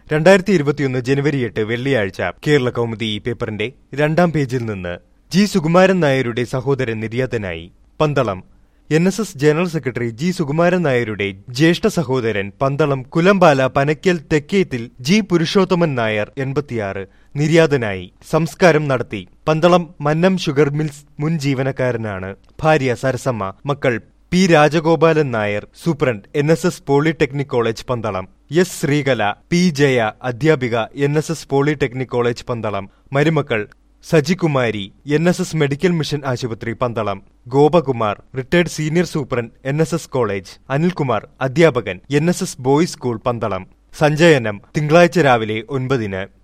രണ്ടായിരത്തി ഇരുപത്തിയൊന്ന് ജനുവരി എട്ട് വെള്ളിയാഴ്ച കേരള കൗമുദി ഈ പേപ്പറിന്റെ രണ്ടാം പേജിൽ നിന്ന് ജി സുകുമാരൻ നായരുടെ സഹോദരൻ നിര്യാതനായി Pandalam N S S general secretary G Sukumaran നായരുടെ ജ്യേഷ്ഠ സഹോദരൻ പന്തളം കുലമ്പാല പനയ്ക്കൽ തെക്കേത്തിൽ ജി പുരുഷോത്തമൻ നായർ എൺപത്തിയാറ് നിര്യാതനായി സംസ്കാരം നടത്തി പന്തളം മന്നം ഷുഗർ മിൽസ് മുൻ ജീവനക്കാരനാണ് ഭാര്യ സരസമ്മ മക്കൾ P Rajagopalan Nair superintendent N S S polytechnic college Pandalam S Sreekala P Jaya അധ്യാപിക N S S polytechnic college Pandalam മരുമക്കൾ Sajikumari N S S medical mission ആശുപത്രി Pandalam Gopakumar retired senior superintendent N S S college Anilkumar അധ്യാപകൻ N S S boys school Pandalam സഞ്ചയനം തിങ്കളാഴ്ച രാവിലെ ഒൻപതിന്